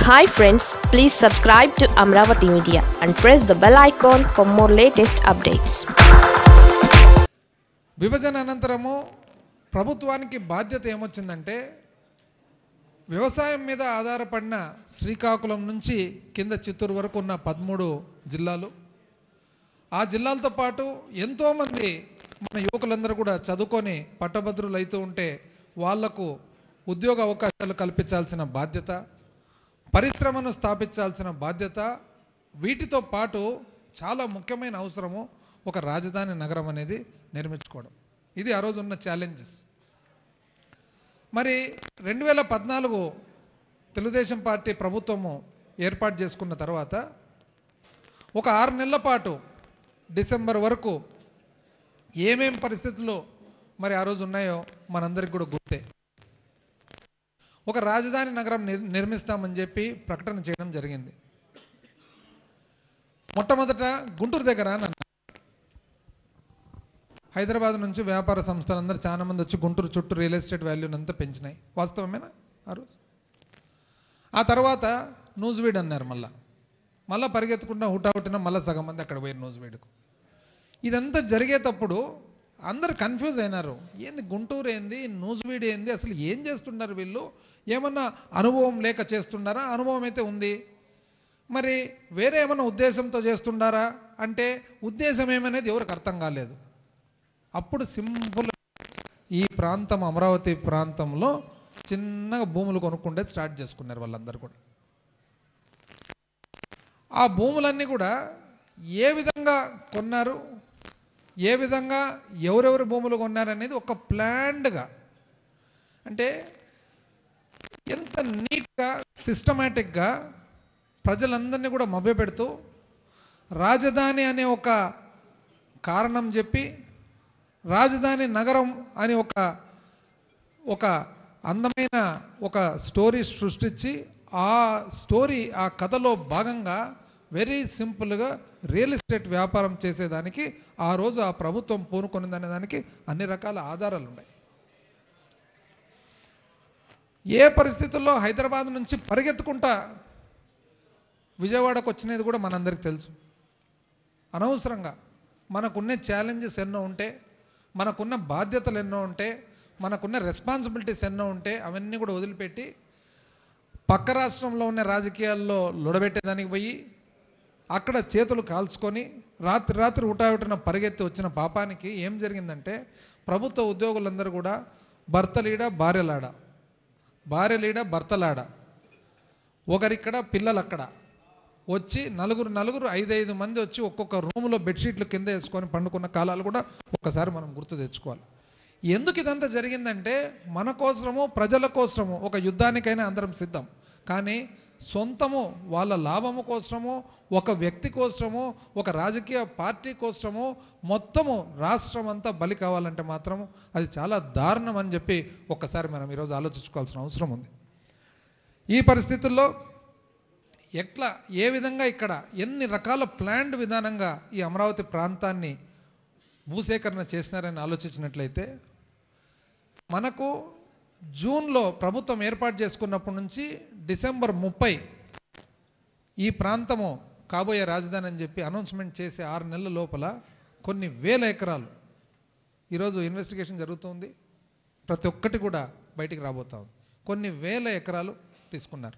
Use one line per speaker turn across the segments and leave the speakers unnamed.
Hi friends please subscribe to Amaravati media and press the bell icon for more latest updates
విభజన అనంతరము ప్రభుత్వానికి బాధ్యత ఏమొచ్చిందంటే వ్యవసాయం మీద ఆధారపడిన శ్రీకాకుళం నుంచి కింద చిత్తూరు వరకు ఉన్న పదమూడు జిల్లాలు ఆ జిల్లాలతో పాటు ఎంతోమంది మన యువకులందరూ కూడా చదువుకొని పట్టభద్రులు అవుతూ ఉంటే వాళ్లకు ఉద్యోగ అవకాశాలు కల్పించాల్సిన బాధ్యత పరిశ్రమను స్థాపించాల్సిన బాధ్యత వీటితో పాటు చాలా ముఖ్యమైన అవసరము ఒక రాజధాని నగరం అనేది నిర్మించుకోవడం ఇది ఆ రోజు ఉన్న ఛాలెంజెస్ మరి రెండు వేల పద్నాలుగు తెలుగుదేశం పార్టీ ప్రభుత్వము ఏర్పాటు చేసుకున్న తర్వాత ఒక ఆరు నెలల పాటు డిసెంబర్ వరకు ఏమేం పరిస్థితులు మరి ఆ రోజు ఉన్నాయో మనందరికి కూడా గుర్తే ఒక రాజధాని నగరం నిర్- నిర్మిస్తామని చెప్పి ప్రకటన చేయడం జరిగింది మొట్టమొదట గుంటూరు దగ్గర అని అన్నారు. హైదరాబాద్ నుంచి వ్యాపార సంస్థలందరూ చాలా మంది వచ్చి గుంటూరు చుట్టూ రియల్ ఎస్టేట్ వాల్యూని అంతా పెంచినాయి వాస్తవమేనా ఆ రోజు ఆ తర్వాత నూజివీడ్ అన్నారు మళ్ళా మళ్ళా పరిగెత్తుకుంటా హుటాహుటిన మళ్ళీ సగం మంది అక్కడ పోయారు నూజివీడ్కు ఇదంతా జరిగేటప్పుడు అందరు కన్ఫ్యూజ్ అయినారు ఏంది గుంటూరు ఏంది నూజివీడు ఏంది అసలు ఏం చేస్తున్నారు వీళ్ళు ఏమన్నా అనుభవం లేక చేస్తున్నారా అనుభవం అయితే ఉంది మరి వేరే ఏమన్నా ఉద్దేశంతో చేస్తుండారా అంటే ఉద్దేశం ఏమనేది ఎవరికి అర్థం కాలేదు అప్పుడు సింపుల్ ఈ ప్రాంతం అమరావతి ప్రాంతంలో చిన్నగా భూములు కొనుక్కుంటే స్టార్ట్ చేసుకున్నారు వాళ్ళందరూ కూడా ఆ భూములన్నీ కూడా ఏ విధంగా కొన్నారు ఏ విధంగా ఎవరెవరు భూములు కొన్నారనేది ఒక ప్లాన్డ్గా అంటే ఎంత నీట్గా సిస్టమేటిక్గా ప్రజలందరినీ కూడా మభ్యపెడుతూ రాజధాని అనే ఒక కారణం చెప్పి రాజధాని నగరం అని ఒక ఒక అందమైన ఒక స్టోరీ సృష్టించి ఆ స్టోరీ ఆ కథలో భాగంగా వెరీ సింపుల్గా రియల్ ఎస్టేట్ వ్యాపారం చేసేదానికి ఆ రోజు ఆ ప్రభుత్వం పూనుకొనిందనే దానికి అన్ని రకాల ఆధారాలు ఉన్నాయి ఏ పరిస్థితుల్లో హైదరాబాద్ నుంచి పరిగెత్తుకుంటా విజయవాడకు వచ్చినది కూడా మనందరికీ తెలుసు అనవసరంగా మనకున్న ఛాలెంజెస్ ఎన్నో ఉంటే మనకున్న బాధ్యతలు ఎన్నో ఉంటే మనకున్న రెస్పాన్సిబిలిటీస్ ఎన్నో ఉంటే అవన్నీ కూడా వదిలిపెట్టి పక్క రాష్ట్రంలో ఉన్న రాజకీయాల్లో లొడబెట్టేదానికి పోయి అక్కడ చేతులు కాల్చుకొని రాత్రి రాత్రి ఉటావుటిన పరిగెత్తి వచ్చిన పాపానికి ఏం జరిగిందంటే ప్రభుత్వ ఉద్యోగులందరూ కూడా భర్తలీడ భార్యలాడ భార్యలీడ భర్తలాడ ఒకరిక్కడ పిల్లలు అక్కడ వచ్చి నలుగురు నలుగురు ఐదైదు మంది వచ్చి ఒక్కొక్క రూములో బెడ్షీట్లు కింద వేసుకొని పండుకున్న కాలాలు కూడా ఒక్కసారి మనం గుర్తు తెచ్చుకోవాలి ఎందుకు ఇదంతా జరిగిందంటే మన కోసము ప్రజల కోసము ఒక యుద్ధానికైనా అందరం సిద్ధం కానీ సొంతము వాళ్ళ లాభము కోసము ఒక వ్యక్తి కోసము ఒక రాజకీయ పార్టీ కోసము మొత్తము రాష్ట్రం అంతా బలి కావాలంటే మాత్రం అది చాలా దారుణం అని చెప్పి ఒక్కసారి మనం ఈరోజు ఆలోచించుకోవాల్సిన అవసరం ఉంది ఈ పరిస్థితుల్లో ఎట్లా ఏ విధంగా ఇక్కడ ఎన్ని రకాల ప్లాన్డ్ విధానంగా ఈ అమరావతి ప్రాంతాన్ని భూసేకరణ చేసినారని ఆలోచించినట్లయితే మనకు జూన్లో ప్రభుత్వం ఏర్పాటు చేసుకున్నప్పటి నుంచి డిసెంబర్ ముప్పై ఈ ప్రాంతము కాబోయే రాజధాని అని చెప్పి అనౌన్స్మెంట్ చేసే ఆరు నెలల లోపల కొన్ని వేల ఎకరాలు ఈరోజు ఇన్వెస్టిగేషన్ జరుగుతుంది ప్రతి ఒక్కటి కూడా బయటికి రాబోతా ఉంది కొన్ని వేల ఎకరాలు తీసుకున్నారు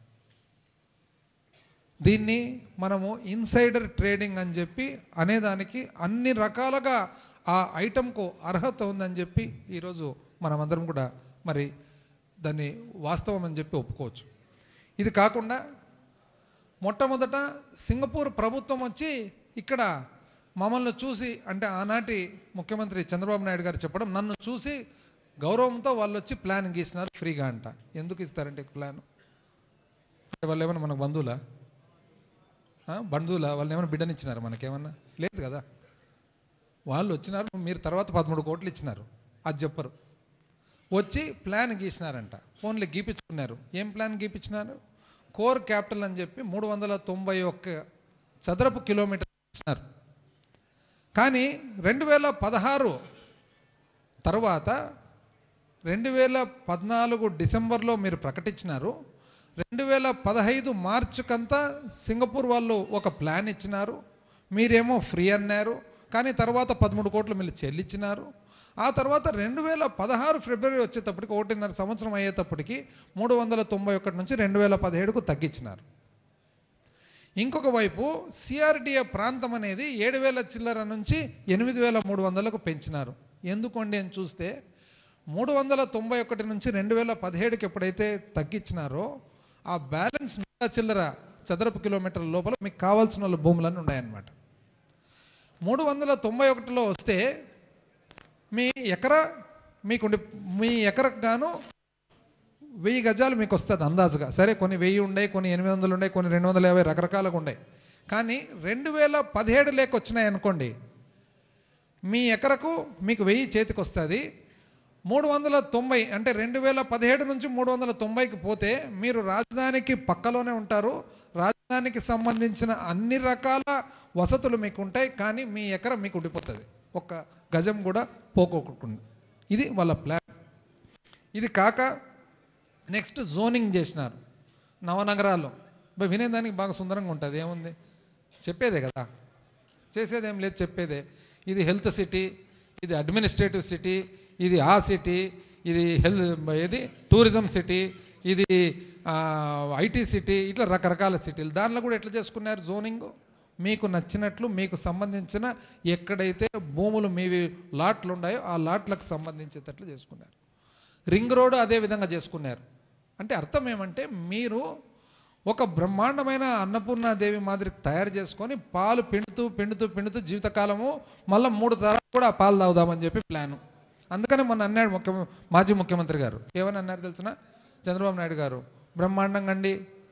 దీన్ని మనము ఇన్సైడర్ ట్రేడింగ్ అని చెప్పి అనేదానికి అన్ని రకాలుగా ఆ ఐటెంకు అర్హత ఉందని చెప్పి ఈరోజు మనమందరం కూడా మరి దాన్ని వాస్తవం అని చెప్పి ఒప్పుకోవచ్చు ఇది కాకుండా మొట్టమొదట సింగపూర్ ప్రభుత్వం వచ్చి ఇక్కడ మమ్మల్ని చూసి అంటే ఆనాటి ముఖ్యమంత్రి చంద్రబాబు నాయుడు గారు చెప్పడం నన్ను చూసి గౌరవంతో వాళ్ళు వచ్చి ప్లాన్ గీసినారు ఫ్రీగా అంట ఎందుకు ఇస్తారంటే ప్లాన్ అంటే వాళ్ళు ఏమన్నా మనకు బంధువులా ఆ, బంధువులా వాళ్ళు ఏమైనా బిడ్డనిచ్చినారు మనకేమన్నా లేదు కదా వాళ్ళు వచ్చినారు మీరు తర్వాత పదమూడు కోట్లు ఇచ్చినారు అది చెప్పరు వచ్చి ప్లాన్ గీసినారంట ఫోన్లు గీపించుకున్నారు ఏం ప్లాన్ గీపించినారు కోర్ క్యాపిటల్ అని చెప్పి మూడు వందల తొంభై ఒక్క చదరపు కిలోమీటర్ ఇచ్చినారు కానీ రెండు వేల పదహారు తర్వాత రెండు వేల పద్నాలుగు డిసెంబర్లో మీరు ప్రకటించినారు రెండు వేల పదహైదు మార్చికంతా సింగపూర్ వాళ్ళు ఒక ప్లాన్ ఇచ్చినారు మీరేమో ఫ్రీ అన్నారు కానీ తర్వాత పదమూడు కోట్లు మీరు చెల్లించినారు ఆ తర్వాత రెండు వేల పదహారు ఫిబ్రవరి వచ్చేటప్పటికి ఒకటిన్నర సంవత్సరం అయ్యేటప్పటికి మూడు వందల తొంభై ఒకటి నుంచి రెండు వేల పదిహేడుకు తగ్గించినారు ఇంకొక వైపు సిఆర్డిఏ ప్రాంతం అనేది ఏడు వేల చిల్లర నుంచి ఎనిమిది వేల మూడు వందలకు పెంచినారు ఎందుకండి అని చూస్తే మూడు వందల తొంభై ఒకటి నుంచి రెండు వేల పదిహేడుకి ఎప్పుడైతే తగ్గించినారో ఆ బ్యాలెన్స్ మిగతా చిల్లర చదరపు కిలోమీటర్ల లోపల మీకు కావాల్సిన వాళ్ళ భూములన్నీ ఉన్నాయన్నమాట మూడు వందల తొంభై ఒకటిలో వస్తే మీ ఎకరా మీకుండి మీ ఎకరకు గాను వెయ్యి గజాలు మీకు వస్తుంది అందాజుగా సరే కొన్ని వెయ్యి ఉన్నాయి కొన్ని ఎనిమిది వందలు ఉన్నాయి కొన్ని రెండు వందల యాభై రకరకాలుగా ఉన్నాయి కానీ రెండు వేల పదిహేడు లేక వచ్చినాయి అనుకోండి మీ ఎకరకు మీకు వెయ్యి చేతికి వస్తుంది మూడు వందల తొంభై అంటే రెండు వేల పదిహేడు నుంచి మూడు వందల తొంభైకి పోతే మీరు రాజధానికి పక్కలోనే ఉంటారు రాజధానికి సంబంధించిన అన్ని రకాల వసతులు మీకు ఉంటాయి కానీ మీ ఎకర మీకు ఉండిపోతుంది ఒక్క గజం కూడా పోకోకుండా ఇది వాళ్ళ ప్లాన్ ఇది కాక నెక్స్ట్ జోనింగ్ చేసినారు నవనగరాల్లో బై వినేదానికి బాగా సుందరంగా ఉంటుంది ఏముంది చెప్పేదే కదా చేసేదేం లేదు చెప్పేదే ఇది హెల్త్ సిటీ ఇది అడ్మినిస్ట్రేటివ్ సిటీ ఇది ఆ సిటీ ఇది హెల్త్ ఇది టూరిజం సిటీ ఇది ఐటీ సిటీ ఇట్లా రకరకాల సిటీలు దానిలో కూడా ఎట్లా చేసుకున్నారు జోనింగ్ మీకు నచ్చినట్లు మీకు సంబంధించిన ఎక్కడైతే భూములు మీవి లాట్లు ఉన్నాయో ఆ లాట్లకు సంబంధించేటట్లు చేసుకున్నారు రింగ్ రోడ్ అదే విధంగా చేసుకున్నారు అంటే అర్థం ఏమంటే మీరు ఒక బ్రహ్మాండమైన అన్నపూర్ణాదేవి మాదిరి తయారు చేసుకొని పాలు పిండుతూ పిండుతూ పిండుతూ జీవితకాలము మళ్ళీ మూడు తరాలు కూడా ఆ పాలు తాగుదామని చెప్పి ప్లాను అందుకని మొన్న అన్నాడు ముఖ్య మాజీ ముఖ్యమంత్రి గారు ఏమని అన్నారు తెలిసిన చంద్రబాబు నాయుడు గారు బ్రహ్మాండంగా అండి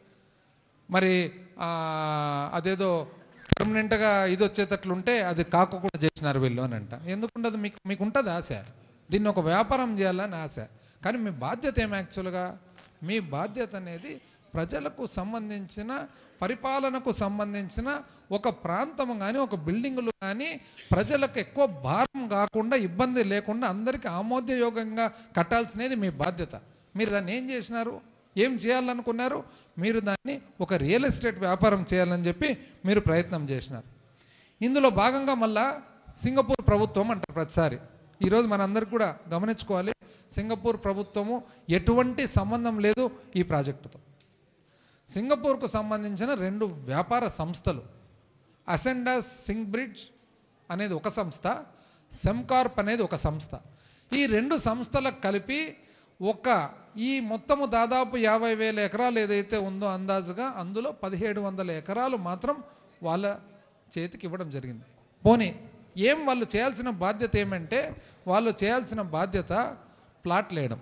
మరి ఆ, అదేదో పర్మనెంట్గా ఇది వచ్చేటట్లుంటే అది కాకుండా చేసినారు వీళ్ళు అని అంట ఎందుకుండదు మీకు మీకు ఉంటుంది ఆశ దీన్ని ఒక వ్యాపారం చేయాలని ఆశ కానీ మీ బాధ్యత ఏం యాక్చువల్గా మీ బాధ్యత అనేది ప్రజలకు సంబంధించిన పరిపాలనకు సంబంధించిన ఒక ప్రాంతం కానీ ఒక బిల్డింగులు కానీ ప్రజలకు ఎక్కువ భారం కాకుండా ఇబ్బంది లేకుండా అందరికీ ఆమోదయోగంగా కట్టాల్సినది మీ బాధ్యత మీరు దాన్ని ఏం చేసినారు ఏం చేయాలనుకున్నారు మీరు దాన్ని ఒక రియల్ ఎస్టేట్ వ్యాపారం చేయాలని చెప్పి మీరు ప్రయత్నం చేసినారు ఇందులో భాగంగా మళ్ళా సింగపూర్ ప్రభుత్వం అంటారు ప్రతిసారి ఈరోజు మనందరికి కూడా గమనించుకోవాలి సింగపూర్ ప్రభుత్వము ఎటువంటి సంబంధం లేదు ఈ ప్రాజెక్టుతో సింగపూర్కు సంబంధించిన రెండు వ్యాపార సంస్థలు అసెండా సింగ్ బ్రిడ్జ్ అనేది ఒక సంస్థ సెమ్కార్ప్ అనేది ఒక సంస్థ ఈ రెండు సంస్థలకు కలిపి ఒక ఈ మొత్తము దాదాపు యాభై వేల ఎకరాలు ఏదైతే ఉందో అందాజుగా అందులో పదిహేడు వందల ఎకరాలు మాత్రం వాళ్ళ చేతికి ఇవ్వడం జరిగింది పోనీ ఏం వాళ్ళు చేయాల్సిన బాధ్యత ఏమంటే వాళ్ళు చేయాల్సిన బాధ్యత ప్లాట్ లేయడం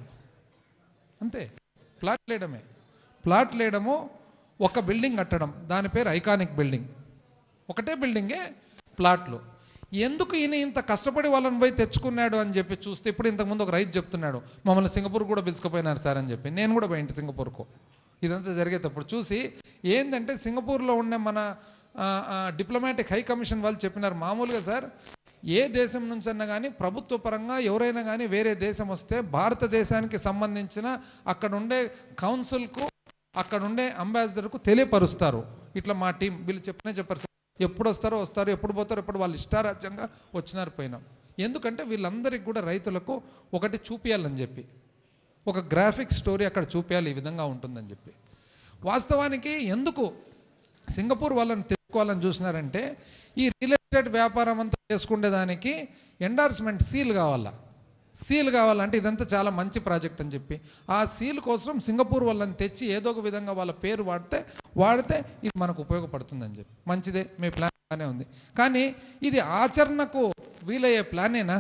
అంతే ప్లాట్ లేయడమే ప్లాట్ లేయడము ఒక బిల్డింగ్ కట్టడం దాని పేరు ఐకానిక్ బిల్డింగ్ ఒకటే బిల్డింగే ప్లాట్లు ఎందుకు ఈయన ఇంత కష్టపడి వాళ్ళని పోయి తెచ్చుకున్నాడు అని చెప్పి చూస్తే ఇప్పుడు ఇంతకుముందు ఒక రైతు చెప్తున్నాడు మమ్మల్ని సింగపూర్ కూడా పిలుచుకుపోయినారు సార్ అని చెప్పి నేను కూడా పోయింటి సింగపూర్కు ఇదంతా జరిగేటప్పుడు చూసి ఏంటంటే సింగపూర్లో ఉన్న మన డిప్లొమాటిక్ హై కమిషన్ వాళ్ళు చెప్పినారు మామూలుగా సార్ ఏ దేశం నుంచన్నా కానీ ప్రభుత్వ పరంగా ఎవరైనా కానీ వేరే దేశం వస్తే భారతదేశానికి సంబంధించిన అక్కడ ఉండే కౌన్సిల్కు అక్కడ ఉండే అంబాసిడర్కు తెలియపరుస్తారు ఇట్లా మా టీం వీళ్ళు చెప్పనే చెప్పారు సార్ ఎప్పుడు వస్తారో వస్తారు ఎప్పుడు పోతారో ఎప్పుడు వాళ్ళు ఇష్టారాజ్యంగా వచ్చినారు పోయినాం ఎందుకంటే వీళ్ళందరికీ కూడా రైతులకు ఒకటి చూపించాలని చెప్పి ఒక గ్రాఫిక్ స్టోరీ అక్కడ చూపించాలి ఈ విధంగా ఉంటుందని చెప్పి వాస్తవానికి ఎందుకు సింగపూర్ వాళ్ళని తెచ్చుకోవాలని చూసినారంటే ఈ రియల్ ఎస్టేట్ వ్యాపారం అంతా చేసుకునేదానికి ఎండార్స్మెంట్ సీల్ కావాలా సీల్ కావాలంటే ఇదంతా చాలా మంచి ప్రాజెక్ట్ అని చెప్పి ఆ సీల్ కోసం సింగపూర్ వాళ్ళని తెచ్చి ఏదో ఒక విధంగా వాళ్ళ పేరు వాడితే వాడితే ఇది మనకు ఉపయోగపడుతుందని చెప్పి మంచిదే మీ ప్లాన్ బాగానే ఉంది కానీ ఇది ఆచరణకు వీలయ్యే ప్లానేనా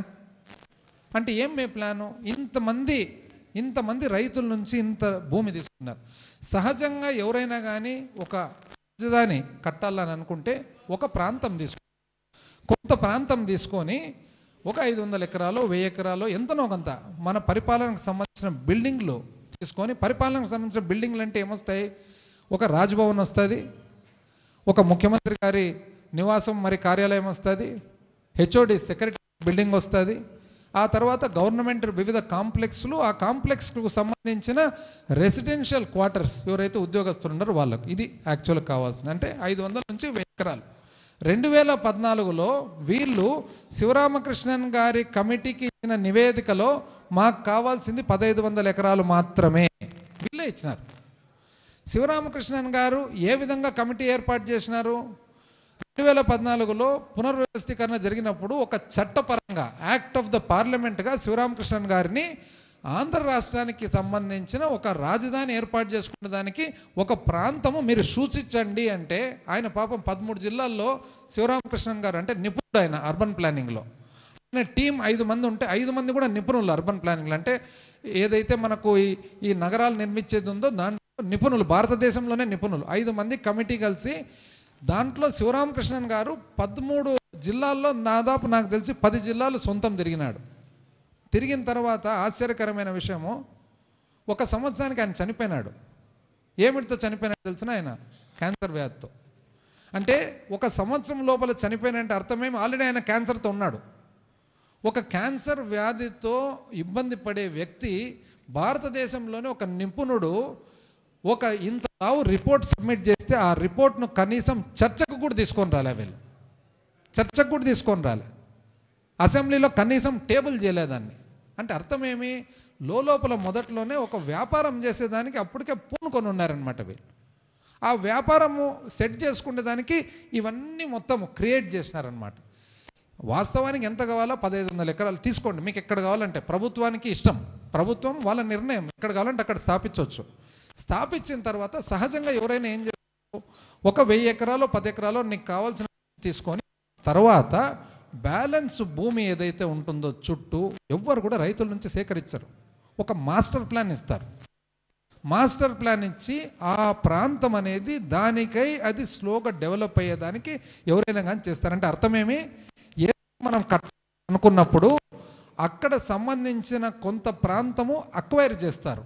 అంటే ఏం మీ ప్లాను ఇంతమంది ఇంతమంది రైతుల నుంచి ఇంత భూమి తీసుకున్నారు సహజంగా ఎవరైనా కానీ ఒక రాజధాని కట్టాలని అనుకుంటే ఒక ప్రాంతం తీసుకు కొంత ప్రాంతం తీసుకొని ఒక ఐదు వందల ఎకరాలు వెయ్యి ఎకరాలు ఎంతనో కొంత మన పరిపాలనకు సంబంధించిన బిల్డింగ్లు తీసుకొని పరిపాలనకు సంబంధించిన బిల్డింగ్లు అంటే ఏమొస్తాయి ఒక రాజ్భవన్ వస్తుంది ఒక ముఖ్యమంత్రి గారి నివాసం మరి కార్యాలయం వస్తుంది హెచ్ఓడి సెక్రటరీ బిల్డింగ్ వస్తుంది ఆ తర్వాత గవర్నమెంట్ వివిధ కాంప్లెక్స్లు ఆ కాంప్లెక్స్కు సంబంధించిన రెసిడెన్షియల్ క్వార్టర్స్ ఎవరైతే ఉద్యోగస్తులు ఉన్నారో వాళ్ళకు ఇది యాక్చువల్గా కావాల్సిన అంటే ఐదు వందల నుంచి వెయ్యి ఎకరాలు రెండు వేల పద్నాలుగులో వీళ్ళు శివరామకృష్ణన్ గారి కమిటీకి ఇచ్చిన నివేదికలో మాకు కావాల్సింది పదహైదు వందల ఎకరాలు మాత్రమే వీళ్ళే ఇచ్చినారు శివరామకృష్ణన్ గారు ఏ విధంగా కమిటీ ఏర్పాటు చేసినారు రెండు వేల పద్నాలుగులో పునర్వ్యవస్థీకరణ జరిగినప్పుడు ఒక చట్టపరంగా యాక్ట్ ఆఫ్ ద పార్లమెంట్గా శివరామకృష్ణన్ గారిని ఆంధ్ర రాష్ట్రానికి సంబంధించిన ఒక రాజధాని ఏర్పాటు చేసుకునే దానికి ఒక ప్రాంతము మీరు సూచించండి అంటే ఆయన పాపం పదమూడు జిల్లాల్లో శివరామకృష్ణన్ గారు అంటే నిపుణుడు ఆయన అర్బన్ ప్లానింగ్లో ఆయన టీం ఐదు మంది ఉంటే ఐదు మంది కూడా నిపుణులు అర్బన్ ప్లానింగ్లో అంటే ఏదైతే మనకు ఈ ఈ నగరాలు నిర్మించేది ఉందో దాంట్లో నిపుణులు భారతదేశంలోనే నిపుణులు ఐదు మంది కమిటీ కలిసి దాంట్లో శివరామకృష్ణన్ గారు పదమూడు జిల్లాల్లో దాదాపు నాకు తెలిసి పది జిల్లాలు సొంతం తిరిగినాడు తిరిగిన తర్వాత ఆశ్చర్యకరమైన విషయము ఒక సంవత్సరానికి ఆయన చనిపోయినాడు ఏమిటితో చనిపోయినాడు తెలిసిన ఆయన క్యాన్సర్ వ్యాధితో అంటే ఒక సంవత్సరం లోపల చనిపోయినంటే అర్థమేమి ఆల్రెడీ ఆయన క్యాన్సర్తో ఉన్నాడు ఒక క్యాన్సర్ వ్యాధితో ఇబ్బంది పడే వ్యక్తి భారతదేశంలోనే ఒక నిపుణుడు ఒక ఇంత లావు రిపోర్ట్ సబ్మిట్ చేస్తే ఆ రిపోర్ట్ను కనీసం చర్చకు కూడా తీసుకొని రాలే వీళ్ళు చర్చకు కూడా తీసుకొని రాలే అసెంబ్లీలో కనీసం టేబుల్ చేయలేదాన్ని అంటే అర్థం ఏమి లోపల మొదట్లోనే ఒక వ్యాపారం చేసేదానికి అప్పటికే పూనుకొని ఉన్నారనమాట వీళ్ళు ఆ వ్యాపారము సెట్ చేసుకునే దానికి ఇవన్నీ మొత్తం క్రియేట్ చేసినారనమాట వాస్తవానికి ఎంత కావాలో పదహైదు వందల ఎకరాలు తీసుకోండి మీకు ఎక్కడ కావాలంటే ప్రభుత్వానికి ఇష్టం ప్రభుత్వం వాళ్ళ నిర్ణయం ఎక్కడ కావాలంటే అక్కడ స్థాపించవచ్చు స్థాపించిన తర్వాత సహజంగా ఎవరైనా ఏం చేస్తారు ఒక వెయ్యి ఎకరాలు పది ఎకరాలు నీకు కావాల్సిన తీసుకొని తర్వాత బ్యాలెన్స్ భూమి ఏదైతే ఉంటుందో చుట్టూ ఎవ్వరు కూడా రైతుల నుంచి సేకరించరు ఒక మాస్టర్ ప్లాన్ ఇస్తారు మాస్టర్ ప్లాన్ ఇచ్చి ఆ ప్రాంతం అనేది దానికై అది స్లోగా డెవలప్ అయ్యేదానికి ఎవరైనా కానీ చేస్తారంటే అర్థమేమి ఏ మనం కట్ అనుకున్నప్పుడు అక్కడ సంబంధించిన కొంత ప్రాంతము అక్వైర్ చేస్తారు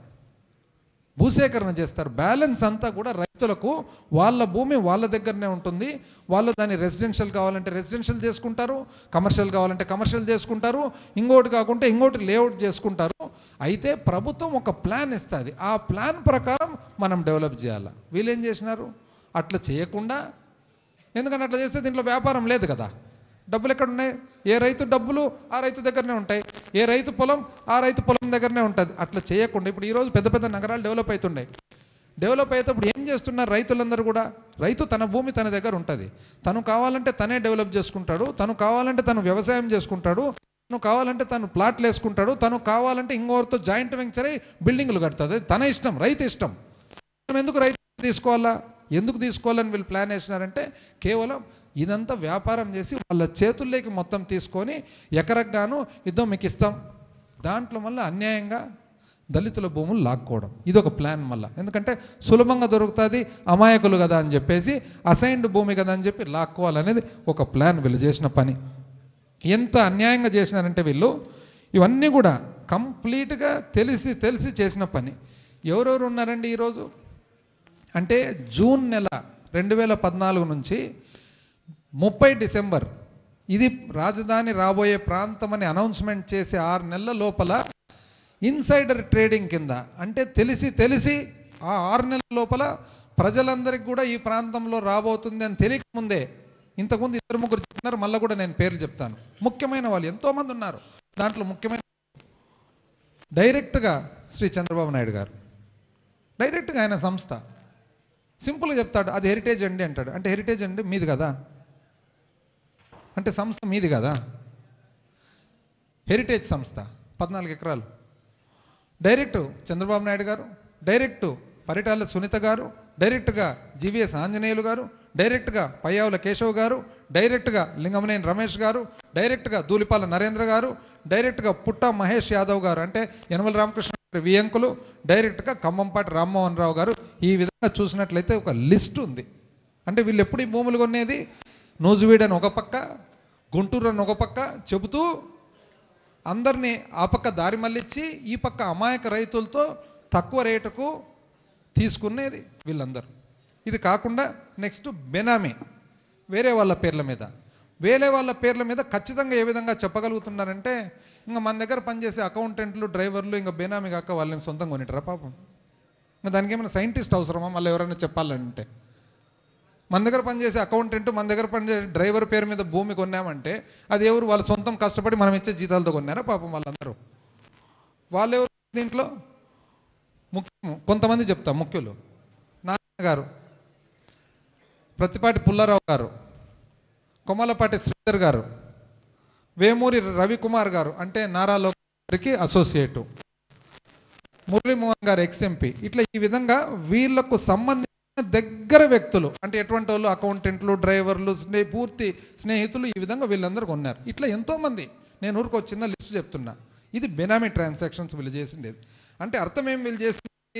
భూసేకరణ చేస్తారు బ్యాలెన్స్ అంతా కూడా రైతులకు వాళ్ళ భూమి వాళ్ళ దగ్గరనే ఉంటుంది వాళ్ళు దాన్ని రెసిడెన్షియల్ కావాలంటే రెసిడెన్షియల్ చేసుకుంటారు కమర్షియల్ కావాలంటే కమర్షియల్ చేసుకుంటారు ఇంకోటి కాకుంటే ఇంకోటి లేఅవుట్ చేసుకుంటారు అయితే ప్రభుత్వం ఒక ప్లాన్ ఇస్తుంది ఆ ప్లాన్ ప్రకారం మనం డెవలప్ చేయాలి వీళ్ళు ఏం చేసినారు అట్లా చేయకుండా ఎందుకంటే అట్లా చేస్తే దీంట్లో వ్యాపారం లేదు కదా డబ్బులు ఎక్కడ ఉన్నాయి ఏ రైతు డబ్బులు ఆ రైతు దగ్గరనే ఉంటాయి ఏ రైతు పొలం ఆ రైతు పొలం దగ్గరనే ఉంటుంది అట్లా చేయకుండా ఇప్పుడు ఈరోజు పెద్ద పెద్ద నగరాలు డెవలప్ అవుతున్నాయి డెవలప్ అయ్యేటప్పుడు ఏం చేస్తున్నారు రైతులందరూ కూడా రైతు తన భూమి తన దగ్గర ఉంటుంది తను కావాలంటే తనే డెవలప్ చేసుకుంటాడు తను కావాలంటే తను వ్యవసాయం చేసుకుంటాడు తను కావాలంటే తను ప్లాట్లు వేసుకుంటాడు తను కావాలంటే ఇంకోరితో జాయింట్ వెంచర్ అయి బిల్డింగ్లు కడుతుంది తన ఇష్టం రైతు ఇష్టం మనం ఎందుకు రైతు తీసుకోవాలా ఎందుకు తీసుకోవాలని వీళ్ళు ప్లాన్ వేసినారంటే కేవలం ఇదంతా వ్యాపారం చేసి వాళ్ళ చేతుల్లోకి మొత్తం తీసుకొని ఎకరకు గాను ఇద్దో మీకు ఇస్తాం దాంట్లో మళ్ళీ అన్యాయంగా దళితుల భూములు లాక్కోవడం ఇది ఒక ప్లాన్ మళ్ళీ ఎందుకంటే సులభంగా దొరుకుతుంది అమాయకులు కదా అని చెప్పేసి అసైన్డ్ భూమి కదా అని చెప్పి లాక్కోవాలనేది ఒక ప్లాన్ వీళ్ళు చేసిన పని ఎంత అన్యాయంగా చేసినారంటే వీళ్ళు ఇవన్నీ కూడా కంప్లీట్గా తెలిసి తెలిసి చేసిన పని ఎవరెవరు ఉన్నారండి ఈరోజు అంటే జూన్ నెల రెండు వేల పద్నాలుగు నుంచి ముప్పై డిసెంబర్ ఇది రాజధాని రాబోయే ప్రాంతం అని అనౌన్స్మెంట్ చేసే ఆరు నెలల లోపల ఇన్సైడర్ ట్రేడింగ్ కింద అంటే తెలిసి తెలిసి ఆ ఆరు నెలల లోపల ప్రజలందరికీ కూడా ఈ ప్రాంతంలో రాబోతుంది అని తెలియకముందే ఇంతకుముందు ఇద్దరు ముగ్గురు చెప్తున్నారు మళ్ళీ కూడా నేను పేర్లు చెప్తాను ముఖ్యమైన వాళ్ళు ఎంతోమంది ఉన్నారు దాంట్లో ముఖ్యమైన డైరెక్ట్గా శ్రీ చంద్రబాబు నాయుడు గారు డైరెక్ట్గా ఆయన సంస్థ సింపుల్గా చెప్తాడు అది హెరిటేజ్ అండి అంటాడు అంటే హెరిటేజ్ అండి మీది కదా అంటే సంస్థ మీది కదా హెరిటేజ్ సంస్థ పద్నాలుగు ఎకరాలు డైరెక్ట్ చంద్రబాబు నాయుడు గారు డైరెక్ట్ పరిటాల సునీత గారు డైరెక్ట్గా జీవీఎస్ ఆంజనేయులు గారు డైరెక్ట్గా పయ్యావుల కేశవ్ గారు డైరెక్ట్గా లింగమనేని రమేష్ గారు డైరెక్ట్గా దూలిపాల నరేంద్ర గారు డైరెక్ట్గా పుట్ట మహేష్ యాదవ్ గారు అంటే యనమల రామకృష్ణ గారి వియంకులు డైరెక్ట్గా ఖమ్మంపాటి రామ్మోహన్ రావు గారు ఈ విధంగా చూసినట్లయితే ఒక లిస్ట్ ఉంది అంటే వీళ్ళు ఎప్పుడు ఈ భూములు కొనేది నూజువీడ్ అని ఒక పక్క గుంటూరు అని ఒక పక్క చెబుతూ అందరినీ ఆ పక్క దారి మళ్ళించి ఈ పక్క అమాయక రైతులతో తక్కువ రేటుకు తీసుకునేది వీళ్ళందరూ ఇది కాకుండా నెక్స్ట్ బెనామీ వేరే వాళ్ళ పేర్ల మీద వేరే వాళ్ళ పేర్ల మీద ఖచ్చితంగా ఏ విధంగా చెప్పగలుగుతున్నారంటే ఇంకా మన దగ్గర పనిచేసే అకౌంటెంట్లు డ్రైవర్లు ఇంకా బేనామీ కాక వాళ్ళని సొంతంగా కొనిటరా పాపం ఇంకా దానికి ఏమైనా సైంటిస్ట్ అవసరమా మళ్ళీ ఎవరైనా చెప్పాలంటే మన దగ్గర పనిచేసే అకౌంటెంట్ మన దగ్గర పనిచేసే డ్రైవర్ పేరు మీద భూమి కొన్నామంటే అది ఎవరు వాళ్ళ సొంతం కష్టపడి మనం ఇచ్చే జీతాలతో కొన్నారా పాపం వాళ్ళందరూ వాళ్ళెవరు దీంట్లో ముఖ్యం కొంతమంది చెప్తా ముఖ్యులు నారాయణ గారు ప్రతిపాటి పుల్లారావు గారు కొమ్మలపాటి శ్రీధర్ గారు వేమూరి రవికుమార్ గారు అంటే నారా లోకేష్ గారికి అసోసియేటు మురళీమోహన్ గారు ఎక్స్ఎంపీ ఇట్లా ఈ విధంగా వీళ్లకు సంబంధించిన దగ్గర వ్యక్తులు అంటే ఎటువంటి వాళ్ళు అకౌంటెంట్లు డ్రైవర్లు స్నే పూర్తి స్నేహితులు ఈ విధంగా వీళ్ళందరూ కొన్నారు ఇట్లా ఎంతో మంది నేను ఊరికి ఒక చిన్న లిస్ట్ చెప్తున్నా ఇది బెనామీ ట్రాన్సాక్షన్స్ వీళ్ళు చేసిండేది అంటే అర్థం ఏం వీళ్ళు చేసింది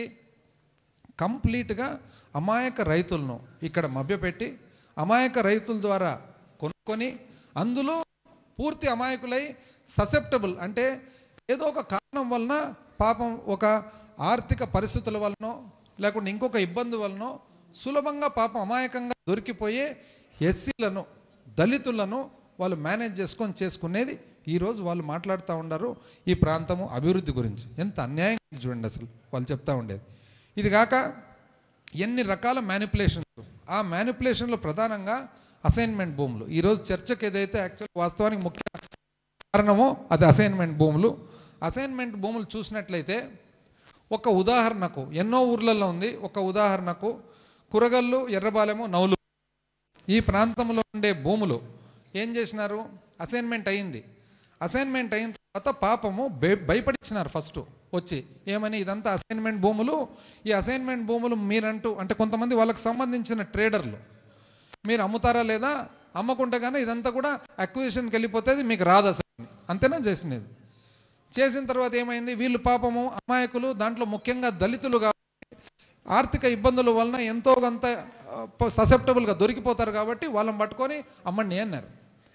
కంప్లీట్గా అమాయక రైతులను ఇక్కడ మభ్యపెట్టి అమాయక రైతుల ద్వారా కొనుక్కొని అందులో పూర్తి అమాయకులై ససెప్టబుల్ అంటే ఏదో ఒక కారణం వలన పాపం ఒక ఆర్థిక పరిస్థితుల వలనో లేకుంటే ఇంకొక ఇబ్బంది వలనో సులభంగా పాపం అమాయకంగా దొరికిపోయే ఎస్సీలను దళితులను వాళ్ళు మేనేజ్ చేసుకొని చేసుకునేది ఈరోజు వాళ్ళు మాట్లాడుతూ ఉండరు ఈ ప్రాంతము అభివృద్ధి గురించి ఎంత అన్యాయం చూడండి అసలు వాళ్ళు చెప్తా ఉండేది ఇది కాక ఎన్ని రకాల మ్యానిపులేషన్స్ ఆ మ్యానిపులేషన్లో ప్రధానంగా అసైన్మెంట్ భూములు ఈరోజు చర్చకు ఏదైతే యాక్చువల్ వాస్తవానికి ముఖ్య కారణమో అది అసైన్మెంట్ భూములు అసైన్మెంట్ భూములు చూసినట్లయితే ఒక ఉదాహరణకు ఎన్నో ఊర్లలో ఉంది ఒక ఉదాహరణకు కురగల్లు ఎర్రబాలెము నౌలు ఈ ప్రాంతంలో ఉండే భూములు ఏం చేసినారు అసైన్మెంట్ అయింది అసైన్మెంట్ అయిన తర్వాత పాపము భయ భయపడిచ్చినారు ఫస్ట్ వచ్చి ఏమని ఇదంతా అసైన్మెంట్ భూములు ఈ అసైన్మెంట్ భూములు మీరంటూ అంటే కొంతమంది వాళ్ళకి సంబంధించిన ట్రేడర్లు మీరు అమ్ముతారా లేదా అమ్మకుంటే కానీ ఇదంతా కూడా అక్విజిషన్కి వెళ్ళిపోతుంది మీకు రాదు అసలు అంతేనా చేసినది చేసిన తర్వాత ఏమైంది వీళ్ళు పాపము అమాయకులు దాంట్లో ముఖ్యంగా దళితులు కాబట్టి ఆర్థిక ఇబ్బందుల వలన ఎంతో కొంత ససెప్టబుల్గా దొరికిపోతారు కాబట్టి వాళ్ళని పట్టుకొని అమ్మండి అన్నారు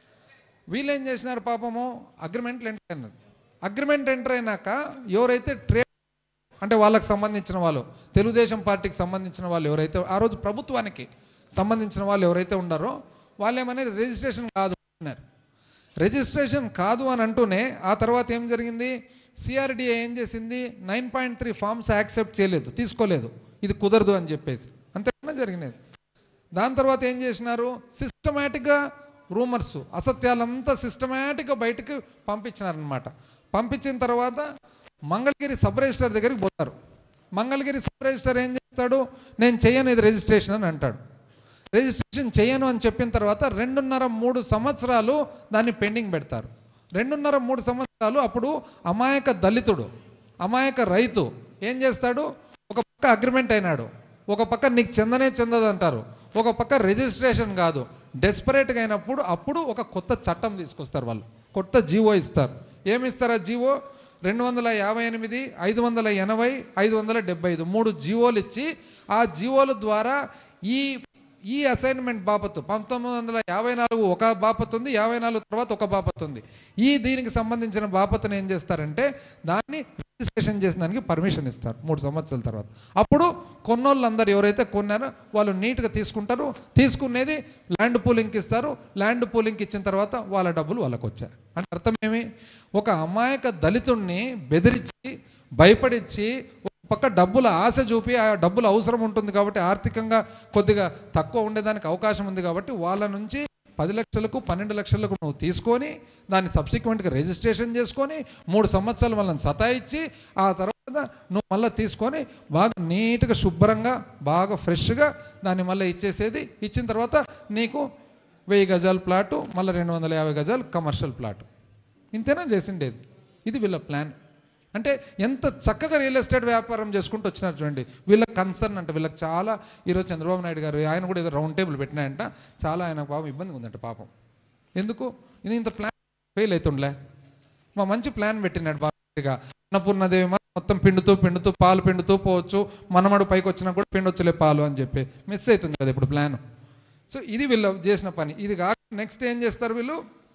వీళ్ళు ఏం చేసినారు పాపము అగ్రిమెంట్లు ఎంటర్ అయినారు అగ్రిమెంట్ ఎంటర్ అయినాక ఎవరైతే ట్రేడ్ అంటే వాళ్ళకి సంబంధించిన వాళ్ళు తెలుగుదేశం పార్టీకి సంబంధించిన వాళ్ళు ఎవరైతే ఆ రోజు ప్రభుత్వానికి సంబంధించిన వాళ్ళు ఎవరైతే ఉన్నారో వాళ్ళు ఏమనేది రిజిస్ట్రేషన్ కాదు అన్నారు రిజిస్ట్రేషన్ కాదు అని అంటూనే ఆ తర్వాత ఏం జరిగింది సిఆర్డిఏ ఏం చేసింది nine point three forms accept చేయలేదు తీసుకోలేదు ఇది కుదరదు అని చెప్పేసి అంతేనా జరిగినది దాని తర్వాత ఏం చేసినారు సిస్టమేటిక్గా రూమర్స్ అసత్యాలంతా సిస్టమేటిక్గా బయటకు పంపించినారనమాట పంపించిన తర్వాత మంగళగిరి సబ్ రిజిస్టర్ దగ్గరికి పోతారు మంగళగిరి సబ్ రిజిస్టర్ ఏం చేస్తాడు నేను చెయ్యను ఇది రిజిస్ట్రేషన్ అని అంటాడు రిజిస్ట్రేషన్ చేయను అని చెప్పిన తర్వాత రెండున్నర మూడు సంవత్సరాలు దాన్ని పెండింగ్ పెడతారు రెండున్నర మూడు సంవత్సరాలు అప్పుడు అమాయక దళితుడు అమాయక రైతు ఏం చేస్తాడు ఒక పక్క అగ్రిమెంట్ అయినాడు ఒక పక్క నీకు చెందనే చెందదు అంటారు ఒక పక్క రిజిస్ట్రేషన్ కాదు డెస్పరేట్గా అయినప్పుడు అప్పుడు ఒక కొత్త చట్టం తీసుకొస్తారు వాళ్ళు కొత్త జీవో ఇస్తారు ఏమి ఇస్తారు ఆ జీవో రెండు వందల యాభై ఎనిమిది ఐదు వందల ఎనభై ఐదు వందల డెబ్బై ఐదు మూడు జీవోలు ఇచ్చి ఆ జీవోల ద్వారా ఈ ఈ అసైన్మెంట్ బాపత్తు పంతొమ్మిది వందల యాభై నాలుగు ఒక బాపత్ ఉంది యాభై నాలుగు తర్వాత ఒక బాపత్ ఉంది ఈ దీనికి సంబంధించిన బాపత్తును ఏం చేస్తారంటే దాన్ని రిజిస్ట్రేషన్ చేసిన దానికి పర్మిషన్ ఇస్తారు మూడు సంవత్సరాల తర్వాత అప్పుడు కొన్నోళ్ళందరూ ఎవరైతే కొన్నారో వాళ్ళు నీట్గా తీసుకుంటారు తీసుకునేది ల్యాండ్ పూలింగ్కి ఇస్తారు ల్యాండ్ పూలింగ్కి ఇచ్చిన తర్వాత వాళ్ళ డబ్బులు వాళ్ళకి వచ్చాయి అంటే అర్థం ఏమి ఒక అమాయక దళితుణ్ణి బెదిరించి భయపడించి ఒక పక్క డబ్బుల ఆశ చూపి ఆ డబ్బులు అవసరం ఉంటుంది కాబట్టి ఆర్థికంగా కొద్దిగా తక్కువ ఉండేదానికి అవకాశం ఉంది కాబట్టి వాళ్ళ నుంచి పది లక్షలకు పన్నెండు లక్షలకు నువ్వు తీసుకొని దాన్ని సబ్సిక్వెంట్గా రిజిస్ట్రేషన్ చేసుకొని మూడు సంవత్సరాలు వాళ్ళని సతాయిచ్చి ఆ తర్వాత నువ్వు మళ్ళీ తీసుకొని బాగా నీట్గా శుభ్రంగా బాగా ఫ్రెష్గా దాన్ని మళ్ళీ ఇచ్చేసేది ఇచ్చిన తర్వాత నీకు వెయ్యి గజాల ప్లాటు మళ్ళీ రెండు వందల యాభై గజాలు కమర్షియల్ ప్లాట్ ఇంతేనా చేసిండేది ఇది వీళ్ళ ప్లాన్ అంటే ఎంత చక్కగా రియల్ ఎస్టేట్ వ్యాపారం చేసుకుంటూ వచ్చినారు చూడండి వీళ్ళ కన్సర్న్ అంటే వీళ్ళకి చాలా ఈరోజు చంద్రబాబు నాయుడు గారు ఆయన కూడా ఏదో రౌండ్ టేబుల్ పెట్టినాయంట చాలా ఆయన పాపం ఇబ్బందిగా ఉందంట పాపం ఎందుకు ఇది ఇంత ప్లాన్ ఫెయిల్ అవుతుండలే మా మంచి ప్లాన్ పెట్టినాడు బాగా అన్నపూర్ణదేవి మా మొత్తం పిండుతూ పిండుతూ పాలు పిండుతూ పోవచ్చు మనమడు పైకి వచ్చినా కూడా పిండొచ్చులే పాలు అని చెప్పి మిస్ అవుతుంది కదా ఇప్పుడు ప్లాన్ సో ఇది వీళ్ళు చేసిన పని ఇది కాక నెక్స్ట్ ఏం చేస్తారు వీళ్ళు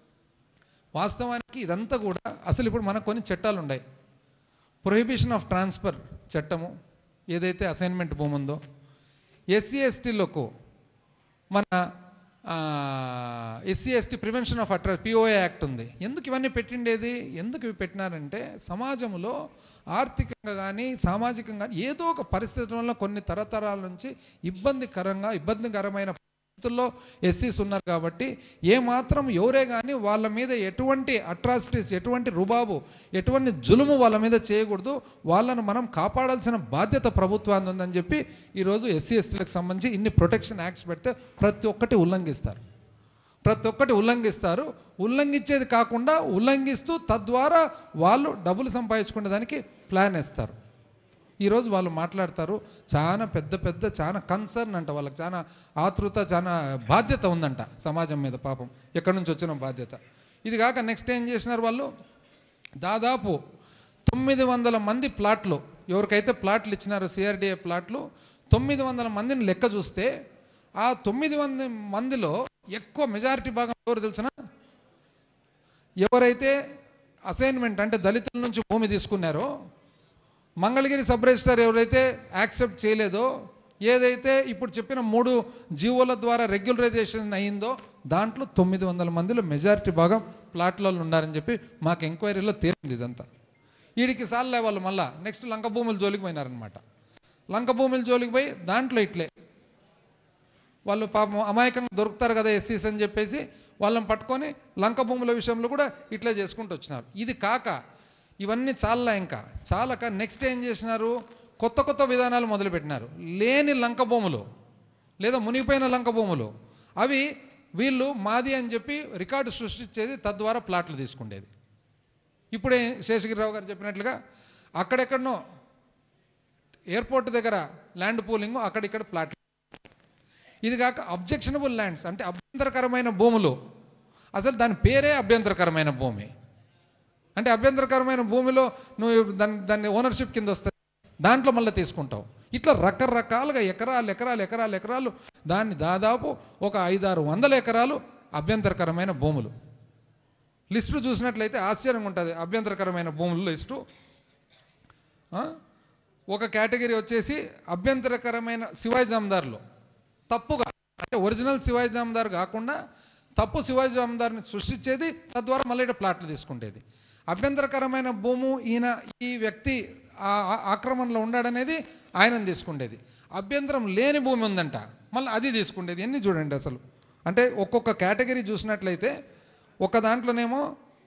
వాస్తవానికి ఇదంతా కూడా అసలు ఇప్పుడు మనకు కొన్ని చట్టాలు ఉన్నాయి ప్రొహిబిషన్ ఆఫ్ ట్రాన్స్ఫర్ చట్టము ఏదైతే అసైన్మెంట్ భూమి ఉందో ఎస్సీ ఎస్టీలకు మన ఎస్సీ ఎస్టీ ప్రివెన్షన్ ఆఫ్ అట్రా పిఓఏ యాక్ట్ ఉంది ఎందుకు ఇవన్నీ పెట్టిండేది ఎందుకు ఇవి పెట్టినారంటే సమాజంలో ఆర్థికంగా కానీ సామాజికంగా కానీ ఏదో ఒక పరిస్థితి వల్ల కొన్ని తరతరాల నుంచి ఇబ్బందికరంగా ఇబ్బందికరమైన పరిస్థితుల్లో ఎస్సీస్ ఉన్నారు కాబట్టి ఏ మాత్రం ఎవరే కానీ వాళ్ళ మీద ఎటువంటి అట్రాసిటీస్ ఎటువంటి రుబాబు ఎటువంటి జులుము వాళ్ళ మీద చేయకూడదు వాళ్ళను మనం కాపాడాల్సిన బాధ్యత ప్రభుత్వాన్ని ఉందని చెప్పి ఈరోజు ఎస్సీ ఎస్టీలకు సంబంధించి ఇన్ని ప్రొటెక్షన్ యాక్ట్స్ పెడితే ప్రతి ఒక్కటి ఉల్లంఘిస్తారు ప్రతి ఒక్కటి ఉల్లంఘిస్తారు ఉల్లంఘించేది కాకుండా ఉల్లంఘిస్తూ తద్వారా వాళ్ళు డబ్బులు సంపాదించుకునే దానికి ప్లాన్ వేస్తారు ఈరోజు వాళ్ళు మాట్లాడతారు చాలా పెద్ద పెద్ద చాలా కన్సర్న్ అంట వాళ్ళకి చాలా ఆతృత చాలా బాధ్యత ఉందంట సమాజం మీద పాపం ఎక్కడి నుంచి వచ్చిన బాధ్యత ఇది కాక నెక్స్ట్ ఏం చేసినారు వాళ్ళు దాదాపు తొమ్మిది వందల మంది ప్లాట్లు ఎవరికైతే ప్లాట్లు ఇచ్చినారో సిఆర్డిఏ ప్లాట్లు తొమ్మిది వందల మందిని లెక్క చూస్తే ఆ తొమ్మిది వంద మందిలో ఎక్కువ మెజారిటీ భాగం ఎవరు తెలిసిన ఎవరైతే అసైన్మెంట్ అంటే దళితుల నుంచి భూమి తీసుకున్నారో మంగళగిరి సబ్ రిజిస్టర్ ఎవరైతే యాక్సెప్ట్ చేయలేదో ఏదైతే ఇప్పుడు చెప్పిన మూడు జీవోల ద్వారా రెగ్యులరైజేషన్ అయ్యిందో దాంట్లో తొమ్మిది వందల మందిలో మెజారిటీ భాగం ప్లాట్లలో ఉన్నారని చెప్పి మాకు ఎంక్వైరీలో తేలింది ఇదంతా వీడికి సాల్లే వాళ్ళు మళ్ళా నెక్స్ట్ లంక భూముల జోలికి పోయినారనమాట లంక భూముల జోలికి పోయి దాంట్లో ఇట్లే వాళ్ళు పాపం అమాయకంగా దొరుకుతారు కదా ఎస్సీస్ అని చెప్పేసి వాళ్ళని పట్టుకొని లంక భూముల విషయంలో కూడా ఇట్లే చేసుకుంటూ వచ్చినారు ఇది కాక ఇవన్నీ చాలా ఇంకా చాలక నెక్స్ట్ ఏం చేసినారు కొత్త కొత్త విధానాలు మొదలుపెట్టినారు లేని లంక భూములు లేదా మునిగిపోయిన లంక భూములు అవి వీళ్ళు మాది అని చెప్పి రికార్డు సృష్టించేది తద్వారా ప్లాట్లు తీసుకుండేది ఇప్పుడే శేషగిరిరావు గారు చెప్పినట్లుగా అక్కడెక్కడనో ఎయిర్పోర్ట్ దగ్గర ల్యాండ్ పూలింగ్ అక్కడిక్కడ ప్లాట్లు ఇది కాక అబ్జెక్షనబుల్ ల్యాండ్స్ అంటే అభ్యంతరకరమైన భూములు అసలు దాని పేరే అభ్యంతరకరమైన భూమి అంటే అభ్యంతరకరమైన భూమిలో నువ్వు దాన్ని దాన్ని ఓనర్షిప్ కింద వస్తుంది దాంట్లో మళ్ళీ తీసుకుంటావు ఇట్లా రకరకాలుగా ఎకరాలు ఎకరాలు ఎకరాలు ఎకరాలు దాన్ని దాదాపు ఒక ఐదారు వందల ఎకరాలు అభ్యంతరకరమైన భూములు లిస్టు చూసినట్లయితే ఆశ్చర్యంగా ఉంటుంది అభ్యంతరకరమైన భూముల లిస్టు ఆ? ఒక కేటగిరీ వచ్చేసి అభ్యంతరకరమైన శివాయి జామదారులు తప్పుగా అంటే ఒరిజినల్ శివాయి జామదారు కాకుండా తప్పు శివాయి జామదార్ని సృష్టించేది తద్వారా మళ్ళీ ఈడ ప్లాట్లు తీసుకుంటేది అభ్యంతరకరమైన భూము ఈయన ఈ వ్యక్తి ఆ ఆ- ఆక్రమణలో ఉన్నాడనేది ఆయనను తీసుకుండేది అభ్యంతరం లేని భూమి ఉందంట మళ్ళీ అది తీసుకుండేది ఎన్ని చూడండి అసలు అంటే ఒక్కొక్క కేటగిరీ చూసినట్లయితే ఒక దాంట్లోనేమో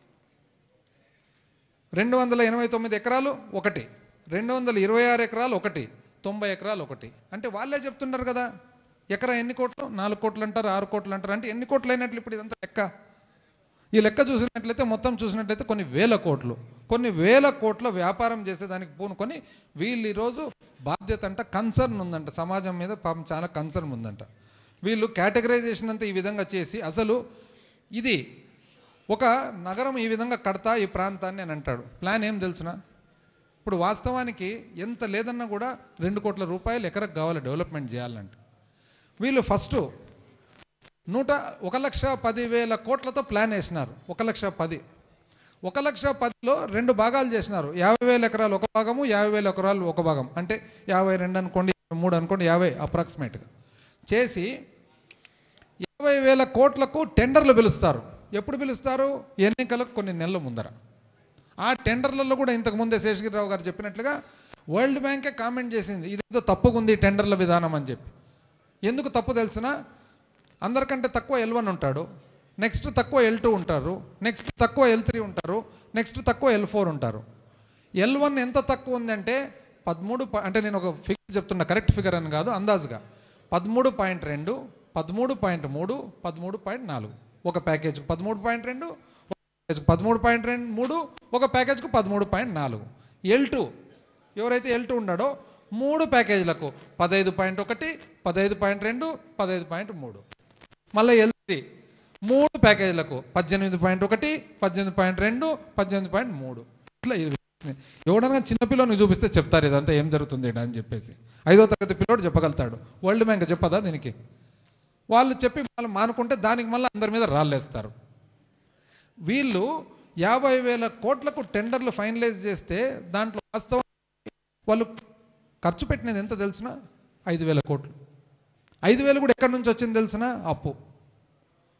రెండు వందల ఎనభై తొమ్మిది ఎకరాలు ఒకటి రెండు వందల ఇరవై ఆరు ఎకరాలు ఒకటి తొంభై ఎకరాలు ఒకటి అంటే వాళ్ళే చెప్తున్నారు కదా ఎకరా ఎన్ని కోట్లు నాలుగు కోట్లు అంటారు ఆరు కోట్లు అంటారు అంటే ఎన్ని కోట్లు అయినట్లు ఇప్పుడు ఇదంతా లెక్క ఈ లెక్క చూసినట్లయితే మొత్తం చూసినట్లయితే కొన్ని వేల కోట్లు కొన్ని వేల కోట్ల వ్యాపారం చేసేదానికి పూనుకొని వీళ్ళు ఈరోజు బాధ్యత అంట కన్సర్న్ ఉందంట సమాజం మీద పాపం చాలా కన్సర్న్ ఉందంట వీళ్ళు కేటగరైజేషన్ అంతా ఈ విధంగా చేసి అసలు ఇది ఒక నగరం ఈ విధంగా కడతా ఈ ప్రాంతాన్ని అని అంటాడు ప్లాన్ ఏం తెలుసునా ఇప్పుడు వాస్తవానికి ఎంత లేదన్నా కూడా రెండు కోట్ల రూపాయలు ఎకరకు కావాలి డెవలప్మెంట్ చేయాలంటే వీళ్ళు ఫస్ట్ నూట ఒక లక్ష పదివేల కోట్లతో ప్లాన్ వేసినారు ఒక లక్ష పది ఒక లక్ష పదిలో రెండు భాగాలు చేసినారు యాభై వేల ఎకరాలు ఒక భాగము యాభై వేల ఎకరాలు ఒక భాగం అంటే యాభై రెండు అనుకోండి యాభై మూడు అనుకోండి యాభై అప్రాక్సిమేట్గా చేసి యాభై వేల కోట్లకు టెండర్లు పిలుస్తారు ఎప్పుడు పిలుస్తారు ఎన్నికలకు కొన్ని నెలల ముందర ఆ టెండర్లలో కూడా ఇంతకు ముందే శేషగిరిరావు గారు చెప్పినట్లుగా వరల్డ్ బ్యాంకే కామెంట్ చేసింది ఇదేదో తప్పుకుంది ఈ టెండర్ల విధానం అని చెప్పి ఎందుకు తప్పు తెలిసిన అందరికంటే తక్కువ ఎల్ వన్ ఉంటాడు నెక్స్ట్ తక్కువ ఎల్ టూ ఉంటారు నెక్స్ట్ తక్కువ ఎల్ త్రీ ఉంటారు నెక్స్ట్ తక్కువ ఎల్ ఫోర్ ఉంటారు ఎల్ వన్ ఎంత తక్కువ ఉందంటే పదమూడు పా- అంటే నేను ఒక ఫిగర్ చెప్తున్నా కరెక్ట్ ఫిగర్ అని కాదు అందాజుగా పదమూడు పాయింట్ రెండు పదమూడు పాయింట్ మూడు పదమూడు పాయింట్ నాలుగు ఒక ప్యాకేజ్ పదమూడు పాయింట్ రెండు ఒక ప్యాకేజ్ పదమూడు పాయింట్ రెండు మూడు ఒక ప్యాకేజ్కు పదమూడు పాయింట్ నాలుగు ఎల్ టూ ఎవరైతే ఎల్ టూ ఉన్నాడో మూడు ప్యాకేజీలకు పదహైదు పాయింట్ ఒకటి పదహైదు పాయింట్ రెండు పదహైదు పాయింట్ మూడు మళ్ళీ ఎల్ త్రీ మూడు ప్యాకేజీలకు పద్దెనిమిది పాయింట్ ఒకటి పద్దెనిమిది పాయింట్ రెండు పద్దెనిమిది పాయింట్ మూడు ఇట్లా ఇది ఎవడన్నా చిన్నపిల్లని చూపిస్తే చెప్తారు ఇదంతా ఏం జరుగుతుంది ఈడ అని చెప్పేసి ఐదో తరగతి పిల్లోడు చెప్పగలుగుతాడు వరల్డ్ బ్యాంక్ చెప్పదా దీనికి వాళ్ళు చెప్పి వాళ్ళు మానుకుంటే దానికి మళ్ళీ అందరి మీద రాళ్ళేస్తారు వీళ్ళు యాభై వేల కోట్లకు టెండర్లు ఫైనలైజ్ చేస్తే దాంట్లో వాస్తవం వాళ్ళు ఖర్చు పెట్టినది ఎంత తెలిసిన ఐదు వేల కోట్లు ఐదు వేలు కూడా ఎక్కడి నుంచి వచ్చింది తెలిసిన అప్పు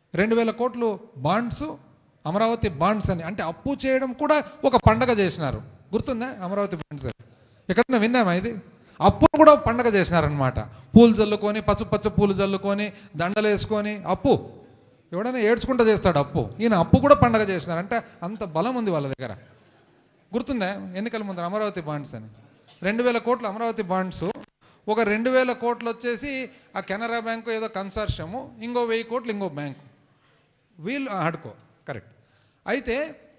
రెండు వేల కోట్లు బాండ్స్ అమరావతి బాండ్స్ అని అంటే అప్పు చేయడం కూడా ఒక పండగ చేసినారు గుర్తుందా అమరావతి బాండ్స్ అని ఎక్కడన్నా విన్నామా ఇది అప్పును కూడా ఒక పండగ చేసినారనమాట పూలు జల్లుకొని పసుపు పచ్చ పూలు జల్లుకొని దండలు వేసుకొని అప్పు ఎవడైనా ఏడ్చుకుంటూ చేస్తాడు అప్పు ఈయన అప్పు కూడా పండగ చేసినారు అంటే అంత బలం ఉంది వాళ్ళ దగ్గర గుర్తుందా ఎన్నికల ముందర అమరావతి బాండ్స్ అని రెండు వేల కోట్లు అమరావతి బాండ్స్ ఒక రెండు వేల కోట్లు వచ్చేసి ఆ కెనరా బ్యాంకు ఏదో కన్సార్షియము ఇంకో వెయ్యి కోట్లు ఇంకో బ్యాంకు వీళ్ళు ఆడుకో కరెక్ట్ అయితే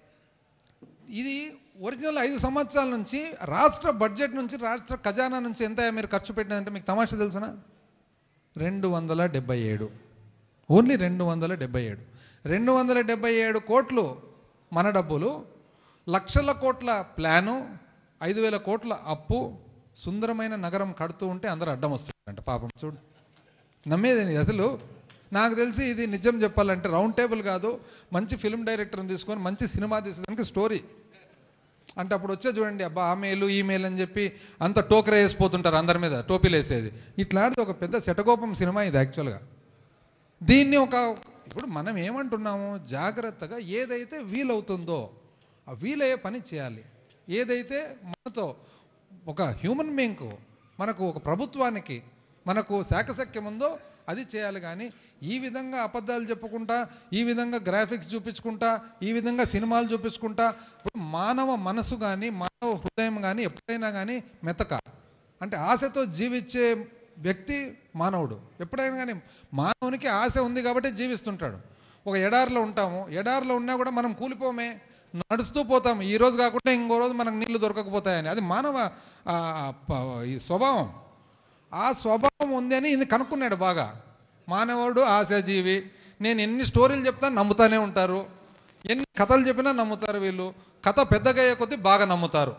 ఇది ఒరిజినల్ ఐదు సంవత్సరాల నుంచి రాష్ట్ర బడ్జెట్ నుంచి రాష్ట్ర ఖజానా నుంచి ఎంత మీరు ఖర్చు పెట్టినంటే మీకు తమాషా తెలుసునా రెండు వందల డెబ్బై ఏడు ఓన్లీ రెండు వందల డెబ్బై ఏడు రెండు వందల డెబ్బై ఏడు కోట్లు మన డబ్బులు లక్షల కోట్ల ప్లాను ఐదు వేల కోట్ల అప్పు సుందరమైన నగరం కడుతూ ఉంటే అందరూ అడ్డం వస్తుందంట పాపం చూడు నమ్మేది అసలు నాకు తెలిసి ఇది నిజం చెప్పాలంటే రౌండ్ టేబుల్ కాదు మంచి ఫిల్మ్ డైరెక్టర్ని తీసుకొని మంచి సినిమా తీసేదానికి స్టోరీ అంటే అప్పుడు వచ్చే చూడండి అబ్బా ఆ మేలు ఈ మేలు అని చెప్పి అంత టోకర వేసిపోతుంటారు అందరి మీద టోపీలు వేసేది ఇట్లాంటిది ఒక పెద్ద శటకోపం సినిమా ఇది యాక్చువల్గా దీన్ని ఒక ఇప్పుడు మనం ఏమంటున్నాము జాగ్రత్తగా ఏదైతే వీలవుతుందో ఆ వీలయ్యే పని చేయాలి ఏదైతే మనతో ఒక హ్యూమన్ బీయింగ్కు మనకు ఒక ప్రభుత్వానికి మనకు శాఖశక్యం ఉందో అది చేయాలి కానీ ఈ విధంగా అబద్ధాలు చెప్పుకుంటా ఈ విధంగా గ్రాఫిక్స్ చూపించుకుంటా ఈ విధంగా సినిమాలు చూపించుకుంటా ఇప్పుడు మానవ మనసు కానీ మానవ హృదయం కానీ ఎప్పుడైనా కానీ మెతక అంటే ఆశతో జీవించే వ్యక్తి మానవుడు ఎప్పుడైనా కానీ మానవునికి ఆశ ఉంది కాబట్టి జీవిస్తుంటాడు ఒక ఎడారిలో ఉంటాము ఎడారిలో ఉన్నా కూడా మనం కూలిపోమే నడుస్తూ పోతాము ఈ రోజు కాకుండా ఇంకో రోజు మనకు నీళ్లు దొరకకపోతాయని అది మానవ ఆ, ప- ఈ స్వభావం ఆ స్వభావం ఉంది అని ఇది కనుక్కున్నాడు బాగా మానవుడు ఆశాజీవి నేను ఎన్ని స్టోరీలు చెప్తా నమ్ముతానే ఉంటారు ఎన్ని కథలు చెప్పినా నమ్ముతారు వీళ్ళు కథ పెద్దగా అయ్యే కొద్దీ బాగా నమ్ముతారు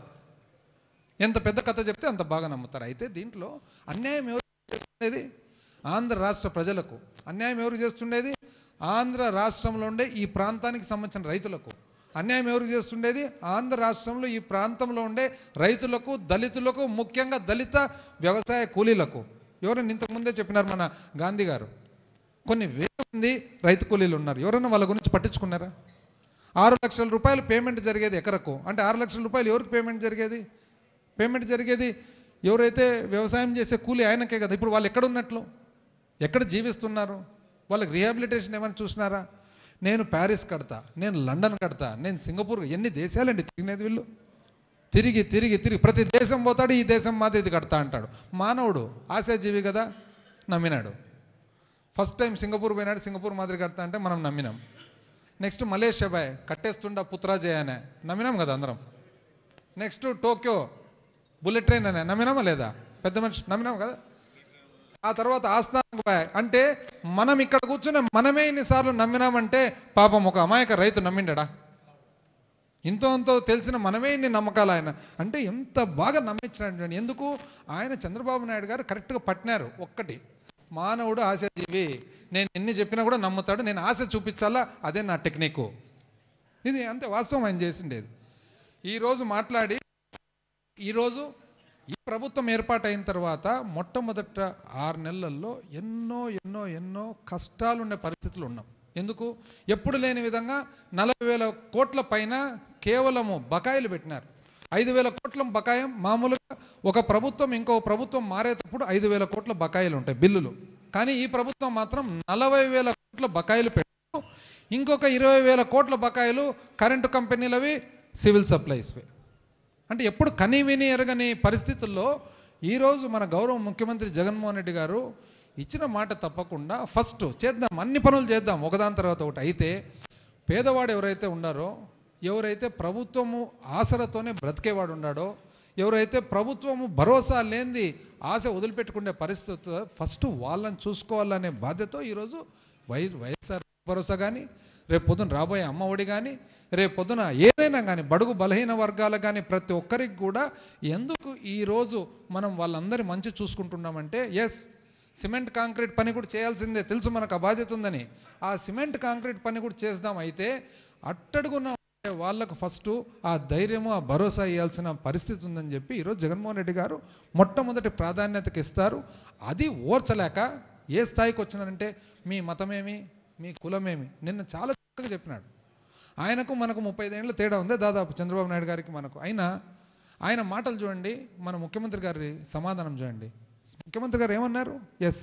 ఎంత పెద్ద కథ చెప్తే అంత బాగా నమ్ముతారు అయితే దీంట్లో అన్యాయం ఎవరు చేస్తుండేది ఆంధ్ర రాష్ట్ర ప్రజలకు అన్యాయం ఎవరు చేస్తుండేది ఆంధ్ర రాష్ట్రంలో ఉండే ఈ ప్రాంతానికి సంబంధించిన రైతులకు అన్యాయం ఎవరు చేస్తుండేది ఆంధ్ర రాష్ట్రంలో ఈ ప్రాంతంలో ఉండే రైతులకు దళితులకు ముఖ్యంగా దళిత వ్యవసాయ కూలీలకు ఎవరైనా ఇంతకుముందే చెప్పినారు మన గాంధీ గారు కొన్ని వేల మంది రైతు కూలీలు ఉన్నారు ఎవరైనా వాళ్ళ గురించి పట్టించుకున్నారా ఆరు లక్షల రూపాయలు పేమెంట్ జరిగేది ఎకరకు అంటే ఆరు లక్షల రూపాయలు ఎవరికి పేమెంట్ జరిగేది పేమెంట్ జరిగేది ఎవరైతే వ్యవసాయం చేసే కూలి ఆయనకే కదా ఇప్పుడు వాళ్ళు ఎక్కడ ఉన్నట్లు ఎక్కడ జీవిస్తున్నారు వాళ్ళకి రీహాబిలిటేషన్ ఏమైనా చూసినారా నేను ప్యారిస్ కడతా నేను లండన్ కడతా నేను సింగపూర్ ఎన్ని దేశాలండి తిరిగినది వీళ్ళు తిరిగి తిరిగి తిరిగి ప్రతి దేశం పోతాడు ఈ దేశం మాది ఇది కడతా అంటాడు మానవుడు ఆశాజీవి కదా నమ్మినాడు ఫస్ట్ టైం సింగపూర్ పోయినాడు సింగపూర్ మాదిరి కడతా అంటే మనం నమ్మినాం నెక్స్ట్ మలేషియా బాయ్ కట్టేస్తుండ పుత్రాజయ అనే నమ్మినాం కదా అందరం నెక్స్ట్ టోక్యో బుల్లెట్ ట్రైన్ అనే నమ్మినామా లేదా పెద్ద మనిషి నమ్మినాం కదా ఆ తర్వాత ఆస్థానం బాయ్ అంటే మనం ఇక్కడ కూర్చుని మనమే ఇన్నిసార్లు నమ్మినామంటే పాపం ఒక అమాయక రైతు నమ్మిండడా ఇంతో అంతో తెలిసిన మనమే ఇన్ని నమ్మకాలు ఆయన అంటే ఎంత బాగా నమ్మించినాడు ఎందుకు ఆయన చంద్రబాబు నాయుడు గారు కరెక్ట్గా పట్టినారు ఒక్కటి మానవుడు ఆశాజీవి నేను ఎన్ని చెప్పినా కూడా నమ్ముతాడు నేను ఆశ చూపించాలా అదే నా టెక్నిక్ ఇది అంతే వాస్తవం ఆయన చేసిండేది ఈరోజు మాట్లాడి ఈరోజు ఈ ప్రభుత్వం ఏర్పాటైన తర్వాత మొట్టమొదట ఆరు నెలల్లో ఎన్నో ఎన్నో ఎన్నో కష్టాలు ఉండే పరిస్థితులు ఉన్నాం ఎందుకు ఎప్పుడు లేని విధంగా నలభై వేల కోట్ల పైన కేవలము బకాయిలు పెట్టినారు ఐదు వేల కోట్ల బకాయం మామూలుగా ఒక ప్రభుత్వం ఇంకో ప్రభుత్వం మారేటప్పుడు ఐదు వేల కోట్ల బకాయిలు ఉంటాయి బిల్లులు కానీ ఈ ప్రభుత్వం మాత్రం నలభై వేల కోట్ల బకాయిలు పెట్టారు ఇంకొక ఇరవై వేల కోట్ల బకాయిలు కరెంటు కంపెనీలవి సివిల్ సప్లైస్వి అంటే ఎప్పుడు కని విని ఎరగని పరిస్థితుల్లో ఈరోజు మన గౌరవ ముఖ్యమంత్రి జగన్మోహన్ రెడ్డి గారు ఇచ్చిన మాట తప్పకుండా ఫస్ట్ చేద్దాం అన్ని పనులు చేద్దాం ఒకదాని తర్వాత ఒకటి అయితే పేదవాడు ఎవరైతే ఉన్నారో ఎవరైతే ప్రభుత్వము ఆసరతోనే బ్రతికేవాడు ఉన్నాడో ఎవరైతే ప్రభుత్వము భరోసా లేనిది ఆశ వదిలిపెట్టుకునే పరిస్థితి ఫస్ట్ వాళ్ళని చూసుకోవాలనే బాధ్యత ఈరోజు వై వైఎస్ఆర్ భరోసా కానీ రేపు పొద్దున రాబోయే అమ్మ ఒడి కానీ రేపు పొద్దున ఏదైనా కానీ బడుగు బలహీన వర్గాలకు కానీ ప్రతి ఒక్కరికి కూడా ఎందుకు ఈరోజు మనం వాళ్ళందరి మంచి చూసుకుంటున్నామంటే ఎస్ సిమెంట్ కాంక్రీట్ పని కూడా చేయాల్సిందే తెలుసు మనకు ఆ బాధ్యత ఉందని ఆ సిమెంట్ కాంక్రీట్ పని కూడా చేద్దాం అయితే అట్టడుగున్న వాళ్ళకు ఫస్ట్ ఆ ధైర్యము ఆ భరోసా ఇవ్వాల్సిన పరిస్థితి ఉందని చెప్పి ఈరోజు జగన్మోహన్ రెడ్డి గారు మొట్టమొదటి ప్రాధాన్యతకి ఇస్తారు అది ఓర్చలేక ఏ స్థాయికి వచ్చినారంటే మీ మతమేమి మీ కులమేమి నిన్న చాలా చక్కగా చెప్పినాడు ఆయనకు మనకు ముప్పై ఐదేళ్ళ తేడా ఉంది దాదాపు చంద్రబాబు నాయుడు గారికి మనకు అయినా ఆయన మాటలు చూడండి మన ముఖ్యమంత్రి గారి సమాధానం చూడండి ముఖ్యమంత్రి గారు ఏమన్నారు ఎస్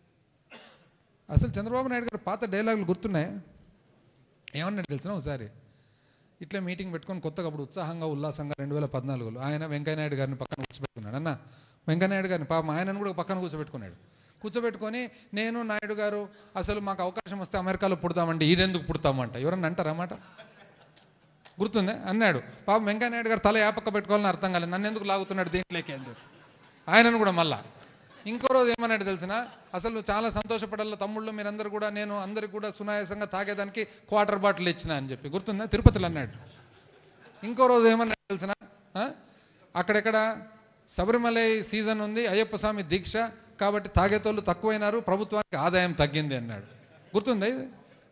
అసలు చంద్రబాబు నాయుడు గారు పాత డైలాగులు గుర్తున్నాయా ఏమన్నాడు తెలిసిన ఒకసారి ఇట్లా మీటింగ్ పెట్టుకొని కొత్తగా అప్పుడు ఉత్సాహంగా ఉల్లాసంగా రెండు వేల పద్నాలుగులో ఆయన వెంకయ్యనాయుడు గారిని పక్కన కూర్చోబెట్టుకున్నాడు అన్న వెంకయ్యనాయుడు గారిని పాపం ఆయనను కూడా పక్కన కూర్చోబెట్టుకున్నాడు కూర్చోబెట్టుకొని నేను నాయుడు గారు అసలు మాకు అవకాశం వస్తే అమెరికాలో పుడతామంటే ఈడెందుకు పుడతామంట ఎవరన్నా అంటారా మాట గుర్తుందా అన్నాడు పాపం వెంకయ్యనాయుడు గారు తల యాపక్క పెట్టుకోవాలని అర్థం కాలేదు నన్ను ఎందుకు లాగుతున్నాడు దీంట్లోకి అని చెప్పి ఆయనను కూడా మళ్ళా ఇంకో రోజు ఏమన్నాడు తెలిసిన అసలు చాలా సంతోషపడాల తమ్ముళ్ళు మీరందరూ కూడా నేను అందరికి కూడా సునాయాసంగా తాగేదానికి క్వార్టర్ బాటిల్ ఇచ్చిన అని చెప్పి గుర్తుందా తిరుపతిలో అన్నాడు ఇంకో రోజు ఏమన్నాడు తెలిసిన అక్కడెక్కడ శబరిమలై సీజన్ ఉంది అయ్యప్ప స్వామి దీక్ష కాబట్టి తాగేతోళ్ళు తక్కువైనారు ప్రభుత్వానికి ఆదాయం తగ్గింది అన్నాడు గుర్తుందా ఇది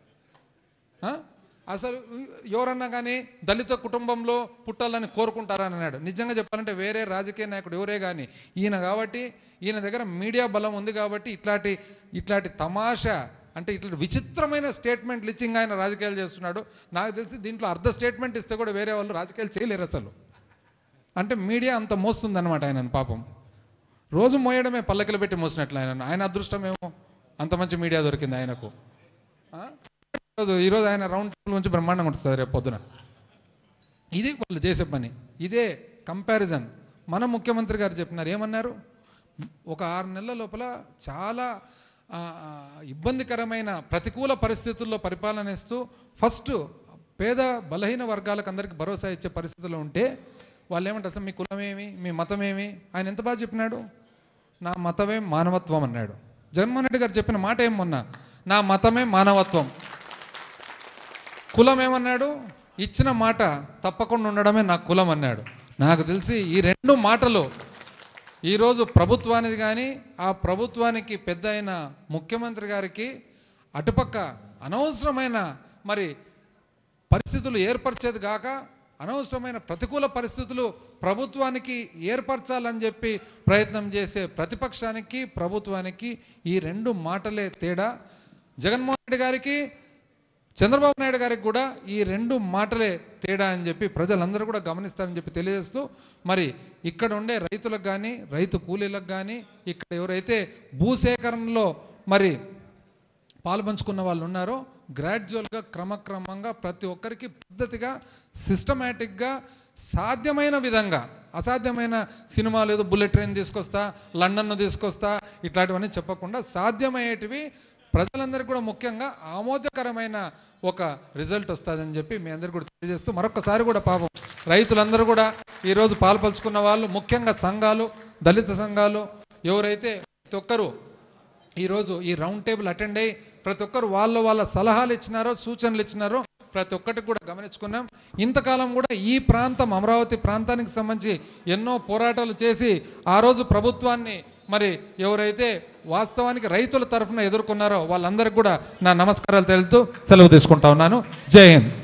ఆ? అసలు ఎవరన్నా కానీ దళిత కుటుంబంలో పుట్టాలని కోరుకుంటారని అన్నాడు నిజంగా చెప్పాలంటే వేరే రాజకీయ నాయకుడు ఎవరే కానీ ఈయన కాబట్టి ఈయన దగ్గర మీడియా బలం ఉంది కాబట్టి ఇట్లాంటి ఇట్లాంటి తమాషా అంటే ఇట్లా విచిత్రమైన స్టేట్మెంట్లు ఇచ్చి ఇంకా ఆయన రాజకీయాలు చేస్తున్నాడు నాకు తెలిసి దీంట్లో అర్ధ స్టేట్మెంట్ ఇస్తే కూడా వేరే వాళ్ళు రాజకీయాలు చేయలేరు అసలు అంటే మీడియా అంత మోస్తుందన్నమాట ఆయనను పాపం రోజు మోయడమే పల్లకిలు పెట్టి మోసినట్లు ఆయన ఆయన అదృష్టమేమో అంత మంచి మీడియా దొరికింది ఆయనకు ఆ? ఈరోజు ఈరోజు ఆయన రౌండ్ టేబుల్ నుంచి బ్రహ్మాండంగా ఉంటుంది రేపు పొద్దున ఇది వాళ్ళు చేసే పని ఇదే కంపారిజన్ మన ముఖ్యమంత్రి గారు చెప్పినారు ఏమన్నారు ఒక ఆరు నెలల లోపల చాలా ఆ, ఆ, ఇబ్బందికరమైన ప్రతికూల పరిస్థితుల్లో పరిపాలన ఇస్తూ ఫస్ట్ పేద బలహీన వర్గాలకు అందరికీ భరోసా ఇచ్చే పరిస్థితుల్లో ఉంటే వాళ్ళు ఏమంటారు అసలు మీ కులమేమి మీ మతమేమి ఆయన ఎంత బాగా చెప్పినాడు నా మతమే మానవత్వం అన్నాడు జగన్మోహన్ రెడ్డి గారు చెప్పిన మాట ఏం మొన్న నా మతమే మానవత్వం కులం ఏమన్నాడు ఇచ్చిన మాట తప్పకుండా ఉండడమే నా కులం అన్నాడు నాకు తెలిసి ఈ రెండు మాటలు ఈరోజు ప్రభుత్వానికి కానీ ఆ ప్రభుత్వానికి పెద్ద అయిన ముఖ్యమంత్రి గారికి అటుపక్క అనవసరమైన మరి పరిస్థితులు ఏర్పరిచేది కాక అనవసరమైన ప్రతికూల పరిస్థితులు ప్రభుత్వానికి ఏర్పరచాలని చెప్పి ప్రయత్నం చేసే ప్రతిపక్షానికి ప్రభుత్వానికి ఈ రెండు మాటలే తేడా జగన్మోహన్ రెడ్డి గారికి చంద్రబాబు నాయుడు గారికి కూడా ఈ రెండు మాటలే తేడా అని చెప్పి ప్రజలందరూ కూడా గమనిస్తారని చెప్పి తెలియజేస్తూ మరి ఇక్కడ ఉండే రైతులకు కానీ రైతు కూలీలకు కానీ ఇక్కడ ఎవరైతే భూసేకరణలో మరి పాల్పంచుకున్న వాళ్ళు ఉన్నారో గ్రాడ్యువల్గా క్రమక్రమంగా ప్రతి ఒక్కరికి పద్ధతిగా సిస్టమేటిక్గా సాధ్యమైన విధంగా అసాధ్యమైన సినిమాలు ఏదో బుల్లెట్ ట్రైన్ తీసుకొస్తా లండన్ను తీసుకొస్తా ఇట్లాంటివన్నీ చెప్పకుండా సాధ్యమయ్యేటివి ప్రజలందరికీ కూడా ముఖ్యంగా ఆమోదకరమైన ఒక రిజల్ట్ వస్తుందని చెప్పి మీ అందరికీ కూడా తెలియజేస్తూ మరొకసారి కూడా పాపం రైతులందరూ కూడా ఈరోజు పాల్పంచుకున్న వాళ్ళు ముఖ్యంగా సంఘాలు దళిత సంఘాలు ఎవరైతే ప్రతి ఒక్కరూ ఈరోజు ఈ రౌండ్ టేబుల్ అటెండ్ అయ్యి ప్రతి ఒక్కరు వాళ్ళ వాళ్ళ సలహాలు ఇచ్చినారో సూచనలు ఇచ్చినారో ప్రతి ఒక్కటి కూడా గమనించుకున్నాం ఇంతకాలం కూడా ఈ ప్రాంతం అమరావతి ప్రాంతానికి సంబంధించి ఎన్నో పోరాటాలు చేసి ఆ రోజు ప్రభుత్వాన్ని మరి ఎవరైతే వాస్తవానికి రైతుల తరఫున ఎదుర్కొన్నారో వాళ్ళందరికీ కూడా నా నమస్కారాలు తెలుపుతూ సెలవు తీసుకుంటా ఉన్నాను జై హింద్